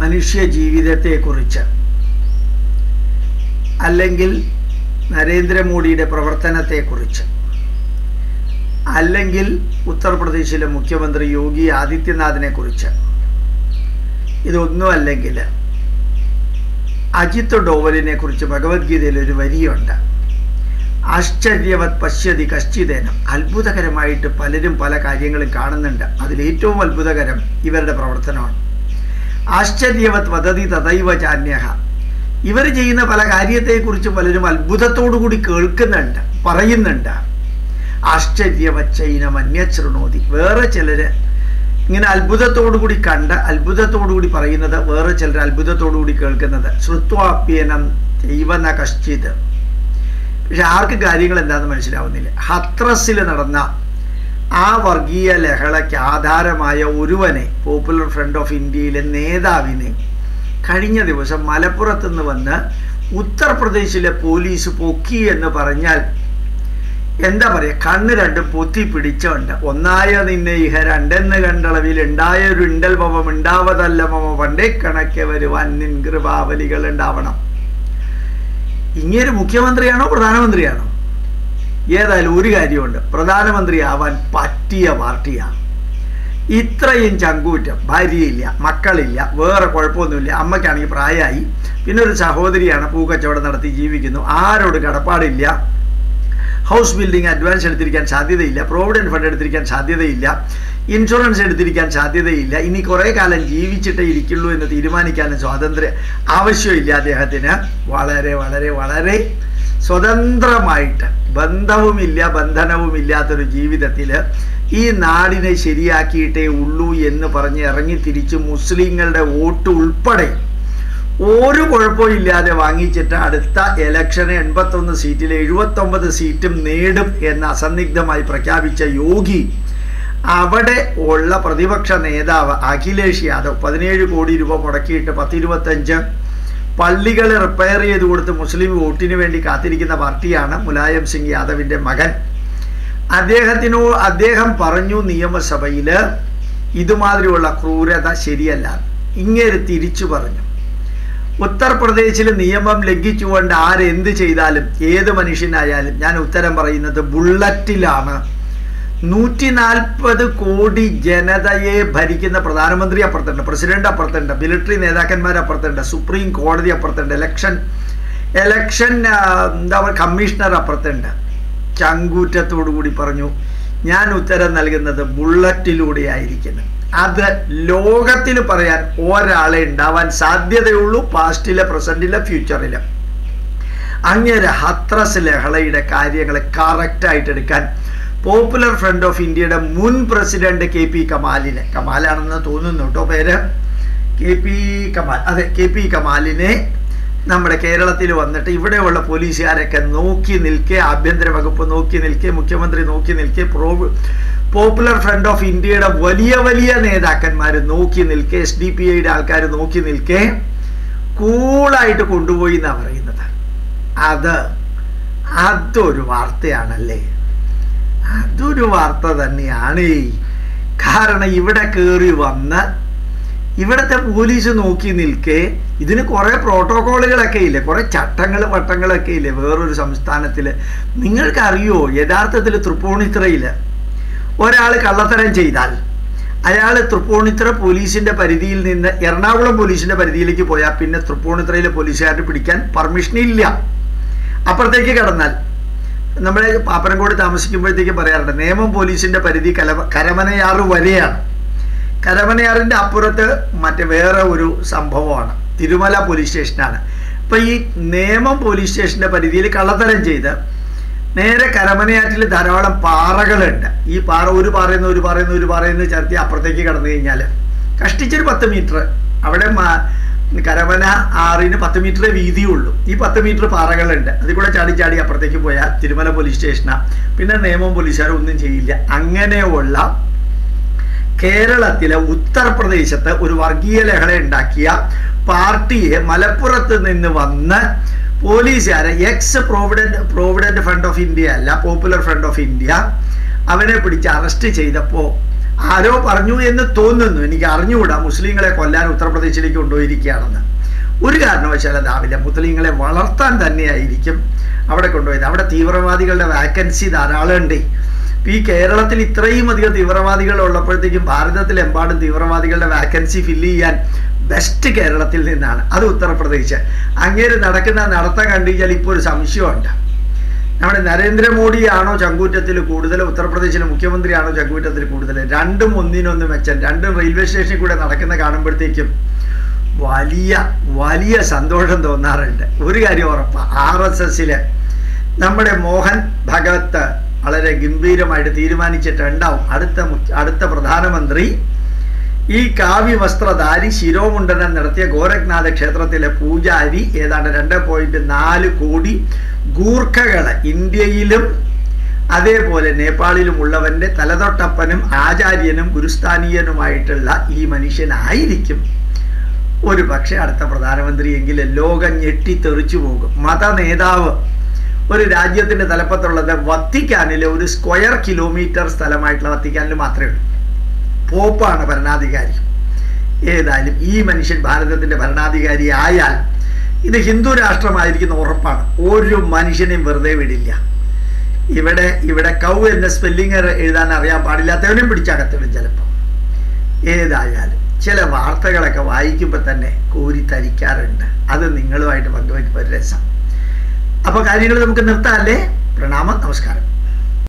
മനുഷ്യ ജീവിതത്തെക്കുറിച്ച് അല്ലെങ്കിൽ നരേന്ദ്രമോദിയുടെ പ്രവർത്തനത്തെക്കുറിച്ച് അല്ലെങ്കിൽ ഉത്തർപ്രദേശിലെ മുഖ്യമന്ത്രി യോഗി ആദിത്യനാഥിനെ കുറിച്ച് ഇതൊന്നും അല്ലെങ്കിൽ അജിത് ഡോവലിനെ കുറിച്ച് ഭഗവത്ഗീതയിൽ ഒരു വരിയുണ്ട് ആശ്ചര്യവത് പശ്യതി കശ്ചിതേനം അത്ഭുതകരമായിട്ട് പലരും പല കാര്യങ്ങളും കാണുന്നുണ്ട് അതിലേറ്റവും അത്ഭുതകരം ഇവരുടെ പ്രവർത്തനമാണ് ആശ്ചര്യവത് വദതി തദൈവ ചാന്യഹ ഇവർ ചെയ്യുന്ന പല കാര്യത്തെക്കുറിച്ച് പലരും അത്ഭുതത്തോടു കൂടി കേൾക്കുന്നുണ്ട് പറയുന്നുണ്ട് ആശ്ചര്യവച്ചൈനം അന്യശൃണോതി വേറെ ചിലര് ഇങ്ങനെ അത്ഭുതത്തോടു കൂടി കണ്ട് അത്ഭുതത്തോടു കൂടി പറയുന്നത് വേറെ ചിലർ അത്ഭുതത്തോടു കൂടി കേൾക്കുന്നത് ശ്രുത്വാപ്യനം ദൈവന കശ്ചിത് പക്ഷെ ആർക്ക് കാര്യങ്ങൾ എന്താണെന്ന് മനസ്സിലാവുന്നില്ല ഹത്രസിൽ നടന്ന ആ വർഗീയ ലഹളയ്ക്ക് ആധാരമായ ഒരുവനെ പോപ്പുലർ ഫ്രണ്ട് ഓഫ് ഇന്ത്യയിലെ നേതാവിനെ കഴിഞ്ഞ ദിവസം മലപ്പുറത്ത് നിന്ന് വന്ന് ഉത്തർപ്രദേശിലെ പോലീസ് പൊക്കി എന്ന് പറഞ്ഞാൽ എന്താ പറയുക കണ്ണ് രണ്ടും പൊത്തി പിടിച്ചുണ്ട് ഒന്നായ നിന്നെ ഇഹ രണ്ടെന്ന് കണ്ടളവിൽ ഉണ്ടായ ഒരു ഇണ്ടൽ മമം ഉണ്ടാവതല്ല മമ പണ്ടേ കണക്കെ വരുവാൻ നിൻ കൃപാവലികൾ ഉണ്ടാവണം ഇങ്ങനെ മുഖ്യമന്ത്രിയാണോ പ്രധാനമന്ത്രിയാണോ ഏതായാലും ഒരു കാര്യമുണ്ട് പ്രധാനമന്ത്രി ആവാൻ പറ്റിയ പാർട്ടിയാണ് ഇത്രയും ചങ്കൂറ്റം ഭാര്യയില്ല മക്കളില്ല വേറെ കുഴപ്പമൊന്നുമില്ല അമ്മയ്ക്കാണെങ്കിൽ പ്രായമായി പിന്നെ ഒരു സഹോദരിയാണ് പൂക്കച്ചവടം നടത്തി ജീവിക്കുന്നു ആരോട് കടപ്പാടില്ല ഹൗസ് ബിൽഡിംഗ് അഡ്വാൻസ് എടുത്തിരിക്കാൻ സാധ്യതയില്ല പ്രോവിഡൻറ്റ് ഫണ്ട് എടുത്തിരിക്കാൻ സാധ്യതയില്ല ഇൻഷുറൻസ് എടുത്തിരിക്കാൻ സാധ്യതയില്ല ഇനി കുറേ കാലം ജീവിച്ചിട്ടേ ഇരിക്കുള്ളൂ എന്ന് തീരുമാനിക്കാനും സ്വാതന്ത്ര്യം ആവശ്യമില്ല അദ്ദേഹത്തിന് വളരെ വളരെ വളരെ സ്വതന്ത്രമായിട്ട് ബന്ധവുമില്ല ബന്ധനവുമില്ലാത്തൊരു ജീവിതത്തിൽ ഈ നാടിനെ ശരിയാക്കിയിട്ടേ ഉള്ളൂ എന്ന് പറഞ്ഞ് ഇറങ്ങി തിരിച്ച് മുസ്ലിങ്ങളുടെ വോട്ട് ഉൾപ്പെടെ ഒരു കുഴപ്പവും ഇല്ലാതെ വാങ്ങിച്ചിട്ട് അടുത്ത ഇലക്ഷന് എൺപത്തൊന്ന് സീറ്റിൽ എഴുപത്തൊമ്പത് സീറ്റും നേടും എന്ന് അസന്നിഗ്ധമായി പ്രഖ്യാപിച്ച യോഗി അവിടെ ഉള്ള പ്രതിപക്ഷ നേതാവ് അഖിലേഷ് യാദവ് പതിനേഴ് കോടി രൂപ മുടക്കിയിട്ട് പത്തിരുപത്തഞ്ച് പള്ളികൾ റിപ്പയർ ചെയ്ത് കൊടുത്ത് മുസ്ലിം വോട്ടിന് വേണ്ടി കാത്തിരിക്കുന്ന പാർട്ടിയാണ് മുലായം സിംഗ് യാദവിൻ്റെ മകൻ അദ്ദേഹത്തിനോ അദ്ദേഹം പറഞ്ഞു നിയമസഭയിൽ ഇതുമാതിരിയുള്ള ക്രൂരത ശരിയല്ല ഇങ്ങനെ തിരിച്ചു പറഞ്ഞു ഉത്തർപ്രദേശിൽ നിയമം ലംഘിച്ചുകൊണ്ട് ആരെന്ത് ചെയ്താലും ഏത് മനുഷ്യനായാലും ഞാൻ ഉത്തരം പറയുന്നത് ബുള്ളറ്റിലാണ് നൂറ്റി നാൽപ്പത് കോടി ജനതയെ ഭരിക്കുന്ന പ്രധാനമന്ത്രി അപ്പുറത്തുണ്ട് പ്രസിഡന്റ് അപ്പുറത്തുണ്ട് മിലിറ്ററി നേതാക്കന്മാർ അപ്പുറത്തുണ്ട് സുപ്രീം കോടതി അപ്പുറത്തുണ്ട് ഇലക്ഷൻ ഇലക്ഷൻ എന്താ പറയുക കമ്മീഷണർ അപ്പുറത്തുണ്ട് ചങ്കൂറ്റത്തോടു കൂടി പറഞ്ഞു ഞാൻ ഉത്തരം നൽകുന്നത് ബുള്ളറ്റിലൂടെ ആയിരിക്കുന്നു അത് ലോകത്തിൽ പറയാൻ ഒരാളെ ഉണ്ടാവാൻ സാധ്യതയുള്ളൂ പാസ്റ്റിലെ പ്രസന്റിലെ ഫ്യൂച്ചറിലും അങ്ങനെ ഹത്രസ് ലഹളയുടെ കാര്യങ്ങൾ കറക്റ്റായിട്ട് എടുക്കാൻ പോപ്പുലർ ഫ്രണ്ട് ഓഫ് ഇന്ത്യയുടെ മുൻ പ്രസിഡന്റ് കെ പി കമാലിനെ കമാലാണെന്ന് തോന്നുന്നു കേട്ടോ പേര് കെ പി കമാൽ അതെ കെ പി കമാലിനെ നമ്മുടെ കേരളത്തിൽ വന്നിട്ട് ഇവിടെയുള്ള പോലീസുകാരൊക്കെ നോക്കി നിൽക്കെ ആഭ്യന്തര വകുപ്പ് നോക്കി നിൽക്കെ മുഖ്യമന്ത്രി നോക്കി നിൽക്കെ പ്രോ പോപ്പുലർ ഫ്രണ്ട് ഓഫ് ഇന്ത്യയുടെ വലിയ വലിയ നേതാക്കന്മാർ നോക്കി നിൽക്കെ എസ് ഡി പി ഐയുടെ ആൾക്കാർ നോക്കി നിൽക്കെ കൂളായിട്ട് കൊണ്ടുപോയി എന്നാണ് പറയുന്നത് അത് അതൊരു വാർത്തയാണല്ലേ അതൊരു വാർത്ത തന്നെയാണ് കാരണം ഇവിടെ കയറി വന്ന് ഇവിടുത്തെ പോലീസ് നോക്കി നിൽക്കെ ഇതിന് കുറേ പ്രോട്ടോക്കോളുകളൊക്കെ ഇല്ലേ കുറേ ചട്ടങ്ങൾ വട്ടങ്ങളൊക്കെ ഇല്ലേ വേറൊരു സംസ്ഥാനത്തിൽ നിങ്ങൾക്കറിയോ യഥാർത്ഥത്തിൽ തൃപ്പൂണിത്തുറയിൽ ഒരാൾ കള്ളത്തരം ചെയ്താൽ അയാൾ തൃപ്പൂണിത്തുറ പോലീസിന്റെ പരിധിയിൽ നിന്ന് എറണാകുളം പോലീസിന്റെ പരിധിയിലേക്ക് പോയാൽ പിന്നെ തൃപ്പൂണിത്തുറയിലെ പോലീസുകാരെ പിടിക്കാൻ പെർമിഷൻ ഇല്ല അപ്പുറത്തേക്ക് കടന്നാൽ നമ്മളെ പാപ്പനംകോട് താമസിക്കുമ്പോഴത്തേക്ക് പറയാറുണ്ട് നേമം പോലീസിന്റെ പരിധി കല കരമനയാറ് വരെയാണ് കരമനയാറിന്റെ അപ്പുറത്ത് മറ്റേ വേറെ ഒരു സംഭവമാണ് തിരുമല പോലീസ് സ്റ്റേഷനാണ് ഇപ്പൊ ഈ നേമം പോലീസ് സ്റ്റേഷന്റെ പരിധിയിൽ കള്ളത്തരം ചെയ്ത് നേരെ കരമനയാറ്റിൽ ധാരാളം പാറകളുണ്ട് ഈ പാറ ഒരു പാറയെന്ന് ഒരു പാറയെന്ന് ഒരു പാറയെന്ന് ചേർത്തി അപ്പുറത്തേക്ക് കടന്നു കഴിഞ്ഞാൽ കഷ്ടിച്ചൊരു പത്ത് മീറ്റർ അവിടെ കരമന ആറിന് പത്ത് മീറ്റർ വീതിയുള്ളൂ ഈ പത്ത് മീറ്റർ പാറകളുണ്ട് അതിൽ കൂടെ ചാടി ചാടി അപ്പുറത്തേക്ക് പോയാൽ തിരുമല പോലീസ് സ്റ്റേഷനാണ് പിന്നെ നിയമം പോലീസുകാർ ഒന്നും ചെയ്യില്ല അങ്ങനെയുള്ള കേരളത്തിലെ ഉത്തർപ്രദേശത്ത് ഒരു വർഗീയ ലഹള ഉണ്ടാക്കിയ പാർട്ടിയെ മലപ്പുറത്ത് നിന്ന് വന്ന് പോലീസുകാരെ ex provident provident front of India അല്ല പോപ്പുലർ ഫ്രണ്ട് ഓഫ് ഇന്ത്യ അവനെ പിടിച്ച് അറസ്റ്റ് ചെയ്തപ്പോൾ ആരോ പറഞ്ഞു എന്ന് തോന്നുന്നു എനിക്ക് അറിഞ്ഞുകൂടാ മുസ്ലിങ്ങളെ കൊല്ലാൻ ഉത്തർപ്രദേശിലേക്ക് കൊണ്ടുപോയിരിക്കുകയാണെന്ന് ഒരു കാരണവശാലും അതാവില്ല മുസ്ലിങ്ങളെ വളർത്താൻ തന്നെയായിരിക്കും അവിടെ കൊണ്ടുപോയത് അവിടെ തീവ്രവാദികളുടെ വാക്കൻസി ധാരാളം ഉണ്ട് ഇപ്പം ഈ കേരളത്തിൽ ഇത്രയും അധികം തീവ്രവാദികൾ ഉള്ളപ്പോഴത്തേക്കും ഭാരതത്തിലെമ്പാടും തീവ്രവാദികളുടെ വാക്കൻസി ഫില്ല് ചെയ്യാൻ ബെസ്റ്റ് കേരളത്തിൽ നിന്നാണ് അത് ഉത്തർപ്രദേശ് അങ്ങേര് നടക്കുന്ന നടത്തം കണ്ടു കഴിഞ്ഞാൽ ഇപ്പോൾ ഒരു സംശയമുണ്ട് നമ്മുടെ നരേന്ദ്രമോദിയാണോ ചങ്കൂറ്റത്തിൽ കൂടുതൽ ഉത്തർപ്രദേശിലെ മുഖ്യമന്ത്രിയാണോ ചങ്കൂറ്റത്തിൽ കൂടുതൽ രണ്ടും ഒന്നിനൊന്ന് മെച്ചം രണ്ടും റെയിൽവേ സ്റ്റേഷനിൽ കൂടെ നടക്കുന്ന കാണുമ്പോഴത്തേക്കും വലിയ വലിയ സന്തോഷം തോന്നാറുണ്ട് ഒരു കാര്യം ഉറപ്പാണ് ആർ എസ് എസില് നമ്മുടെ മോഹൻ ഭഗവത്ത് വളരെ ഗംഭീരമായിട്ട് തീരുമാനിച്ചിട്ടുണ്ടാവും അടുത്ത അടുത്ത പ്രധാനമന്ത്രി ഈ കാവ്യ വസ്ത്രധാരി ശിരോമുണ്ടനം നടത്തിയ ഗോരഖ്നാഥ ക്ഷേത്രത്തിലെ പൂജാരി ഏതാണ്ട് രണ്ട് പോയിന്റ് നാല് കോടി ഗൂർഖകള് ഇന്ത്യയിലും അതേപോലെ നേപ്പാളിലും ഉള്ളവന്റെ തലതൊട്ടപ്പനും ആചാര്യനും ഗുരുസ്ഥാനീയനുമായിട്ടുള്ള ഈ മനുഷ്യനായിരിക്കും ഒരു പക്ഷെ അടുത്ത പ്രധാനമന്ത്രിയെങ്കിലും ലോകം ഞെട്ടിത്തെറിച്ചു പോകും മത നേതാവ് ഒരു രാജ്യത്തിന്റെ തലപ്പത്തുള്ളത് വത്തിക്കാനിലെ ഒരു സ്ക്വയർ കിലോമീറ്റർ സ്ഥലമായിട്ടുള്ള വത്തിക്കാനിൽ മാത്രമേ ഉള്ളൂ പോപ്പാണ് ഭരണാധികാരി ഏതായാലും ഈ മനുഷ്യൻ ഭാരതത്തിന്റെ ഭരണാധികാരി ആയാൽ ഇത് ഹിന്ദു രാഷ്ട്രമായിരിക്കുന്ന ഉറപ്പാണ് ഒരു മനുഷ്യനെയും വെറുതെ വിടില്ല ഇവിടെ ഇവിടെ കൗ എന്ന സ്പെല്ലിങ് എഴുതാൻ അറിയാൻ പാടില്ലാത്തവനെയും പിടിച്ചകത്തിടും ചിലപ്പോൾ ഏതായാലും ചില വാർത്തകളൊക്കെ വായിക്കുമ്പോൾ തന്നെ കോരിത്തരിക്കാറുണ്ട് അത് നിങ്ങളുമായിട്ട് പങ്കുവയ്ക്കുമ്പോൾ രസം അപ്പോൾ കാര്യങ്ങൾ നമുക്ക് നിർത്താമല്ലേ പ്രണാമം നമസ്കാരം